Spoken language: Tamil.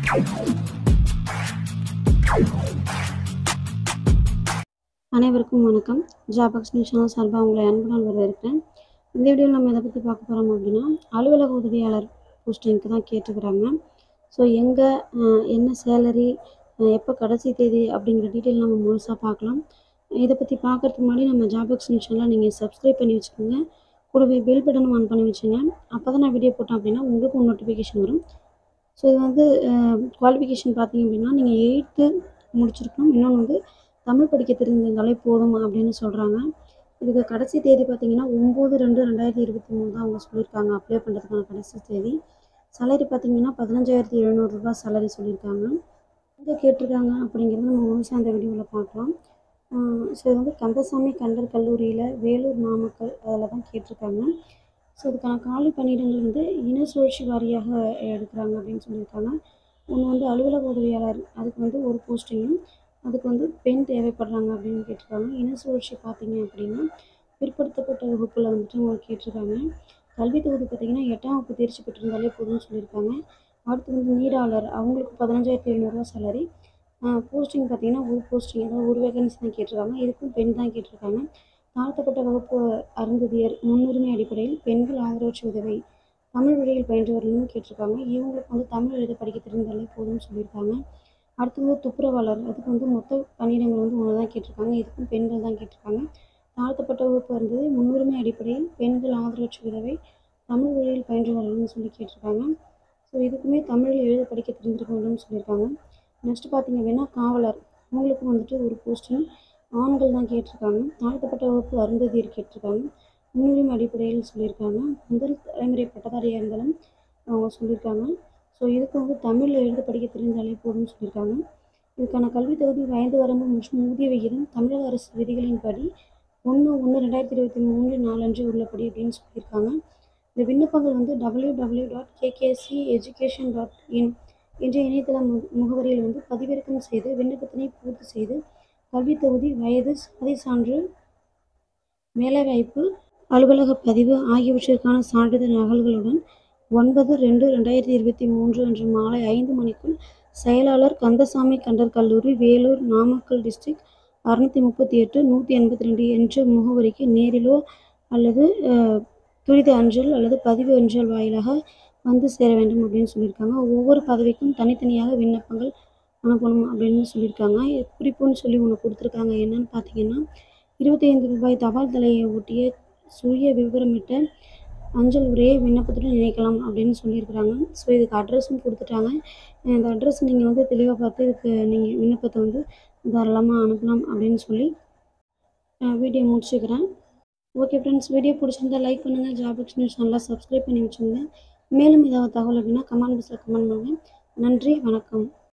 அனைவருக்கும் வணக்கம் ஜாபாக்ஸ் நியூஸ் சேனல் சார்பாக உங்களை அன்புடன் வரவேற்கிறேன் இந்த வீடியோவில் நம்ம எதை பற்றி பார்க்க போகிறோம் அப்படின்னா அலுவலக உதவியாளர் போஸ்டிங்க்கு தான் கேட்டுக்கிறாங்க ஸோ எங்கே என்ன சேலரி எப்போ கடைசி தேதி அப்படிங்கிற டீட்டெயில் நம்ம முழுசாக பார்க்கலாம் இதை பற்றி பார்க்குறதுக்கு முன்னாடி நம்ம ஜாபாக்ஸ் நியூஸ் சேனலை நீங்கள் சப்ஸ்கிரைப் பண்ணி வச்சுக்கோங்க கூடவே பெல் பட்டனும் ஆன் பண்ணி வச்சுங்க அப்போ தான் நான் வீடியோ போட்டேன் அப்படின்னா உங்களுக்கும் நோட்டிஃபிகேஷன் வரும் ஸோ இது வந்து குவாலிஃபிகேஷன் பார்த்தீங்க அப்படின்னா நீங்கள் எயித்து முடிச்சிருக்கணும் இன்னொன்று வந்து தமிழ் படிக்க தெரிஞ்சிருந்தாலே போதும் அப்படின்னு சொல்கிறாங்க இதுக்கு கடைசி தேதி பார்த்தீங்கன்னா ஒம்பது ரெண்டு ரெண்டாயிரத்தி இருபத்தி மூணு தான் அவங்க சொல்லியிருக்காங்க அப்ளை பண்ணுறதுக்கான கடைசி தேதி சேலரி பார்த்தீங்கன்னா பதினஞ்சாயிரத்தி எழுநூறுரூபா சேலரி சொல்லியிருக்காங்க எங்கே கேட்டிருக்காங்க அப்படிங்கிறத நம்ம முழுசாக அந்த வீடியோவில் பார்க்கலாம் ஸோ இது வந்து கந்தசாமி கண்டர் கல்லூரியில் வேலூர் நாமக்கல் அதில் தான் கேட்டிருக்காங்க ஸோ இதுக்கான காலி பணியிடங்கள் வந்து இன சுழற்சி வாரியாக எடுக்கிறாங்க அப்படின்னு சொல்லியிருக்காங்க ஒன்று வந்து அலுவலக உதவியாளர் அதுக்கு வந்து ஒரு போஸ்டிங்கும் அதுக்கு வந்து பெண் தேவைப்படுறாங்க அப்படின்னு கேட்டிருக்காங்க இன சுழற்சி பார்த்தீங்க அப்படின்னா பிற்படுத்தப்பட்ட வகுப்பில் வந்துட்டு அவங்க கேட்டிருக்காங்க கல்வி தொகுதி பார்த்தீங்கன்னா எட்டாம் வகுப்பு தேர்ச்சி பெற்றிருந்தாலே போதும்னு சொல்லியிருக்காங்க அடுத்து வந்து நீராளர் அவங்களுக்கு பதினஞ்சாயிரத்தி எழுநூறுவா சேலரி போஸ்டிங் பார்த்தீங்கன்னா ஒரு போஸ்டிங் அதாவது ஒரு வேகன்சி தான் கேட்டிருக்காங்க இதுக்கும் பெண் தான் கேட்டிருக்காங்க தாழ்த்தப்பட்ட வகுப்பு அருந்ததியர் முன்னுரிமை அடிப்படையில் பெண்கள் ஆதரவற்ற உதவி தமிழ் வழியில் பயின்றவர்களும் கேட்டிருக்காங்க இவங்களுக்கு வந்து தமிழ் எழுத படிக்க தெரிந்தாலே போதும்னு சொல்லியிருக்காங்க அடுத்து வந்து துப்புரவாளர் அதுக்கு வந்து மொத்த பணியிடங்கள் வந்து ஒன்று தான் கேட்டிருக்காங்க இதுக்கும் பெண்கள் தான் கேட்டிருக்காங்க தாழ்த்தப்பட்ட வகுப்பு இருந்தது முன்னுரிமை அடிப்படையில் பெண்கள் ஆதரவற்ற உதவி தமிழ் வழியில் பயின்றவர்கள்னு சொல்லி கேட்டிருக்காங்க ஸோ இதுக்குமே தமிழில் எழுத படிக்க தெரிஞ்சிருக்க வேண்டும்னு சொல்லியிருக்காங்க நெக்ஸ்ட் பார்த்தீங்க அப்படின்னா காவலர் அவங்களுக்கும் வந்துட்டு ஒரு போஸ்டிங் ஆண்கள் தான் கேட்டிருக்காங்க தாழ்த்தப்பட்ட வகுப்பு அருந்ததியர் கேட்டிருக்காங்க முன்னுரிமை அடிப்படையில் சொல்லியிருக்காங்க முதல் தலைமுறை பட்டதாரியாக இருந்தாலும் அவங்க சொல்லியிருக்காங்க ஸோ இதுக்கு வந்து தமிழில் எழுத படிக்க தெரிந்தாலே போதும்னு சொல்லியிருக்காங்க இதுக்கான கல்வி தகுதி வயது வரம்பு மற்றும் ஊதிய விகிதம் தமிழக அரசு விதிகளின்படி ஒன்று ஒன்று ரெண்டாயிரத்தி இருபத்தி மூணு நாலஞ்சு உள்ளபடி அப்படின்னு சொல்லியிருக்காங்க இந்த விண்ணப்பங்கள் வந்து W W dot KKC education dot in என்ற இணையதள மு முகவரியில் வந்து பதிவிறக்கம் செய்து விண்ணப்பத்தினை பூர்த்தி செய்து கல்வி தகுதி வயது சாதி சான்று வேலைவாய்ப்பு அலுவலக பதிவு ஆகியவற்றிற்கான சான்றிதழ் நகல்களுடன் ஒன்பது ரெண்டு ரெண்டாயிரத்தி இருபத்தி மூன்று அன்று மாலை ஐந்து மணிக்குள் செயலாளர் கந்தசாமி கண்டர் கல்லூரி வேலூர் நாமக்கல் டிஸ்ட்ரிக்ட் அறுநூற்றி முப்பத்தி எட்டு நூற்றி எண்பத்தி ரெண்டு என்ற முகவரிக்கு நேரிலோ அல்லது துரித அஞ்சல் அல்லது பதிவு அஞ்சல் வாயிலாக வந்து சேர வேண்டும் அப்படின்னு சொல்லியிருக்காங்க ஒவ்வொரு பதவிக்கும் தனித்தனியாக விண்ணப்பங்கள் அனுப்பணும் அப்படின்னு சொல்லியிருக்காங்க குறிப்புன்னு சொல்லி ஒன்று கொடுத்துருக்காங்க என்னன்னு பார்த்தீங்கன்னா இருபத்தைந்து ரூபாய் தபால் தலையை ஒட்டிய சுய விவரமிட்ட அஞ்சல் உரையை விண்ணப்பத்துடன் இணைக்கலாம் அப்படின்னு சொல்லியிருக்கிறாங்க ஸோ இதுக்கு அட்ரஸும் கொடுத்துட்டாங்க இந்த அட்ரஸ் நீங்கள் வந்து தெளிவாக பார்த்து இதுக்கு நீங்கள் விண்ணப்பத்தை வந்து தாராளமாக அனுப்பலாம் அப்படின்னு சொல்லி வீடியோ முடிச்சுக்கிறேன் ஓகே ஃப்ரெண்ட்ஸ் வீடியோ பிடிச்சிருந்தா லைக் பண்ணுங்கள் ஜாபிக்ஸ் நியூஸ் நல்லா சப்ஸ்கிரைப் பண்ணி வச்சுங்க மேலும் ஏதாவது தகவல் அப்படின்னா கமெண்ட் பாக்ஸில் கமெண்ட் பண்ணுங்கள் நன்றி வணக்கம்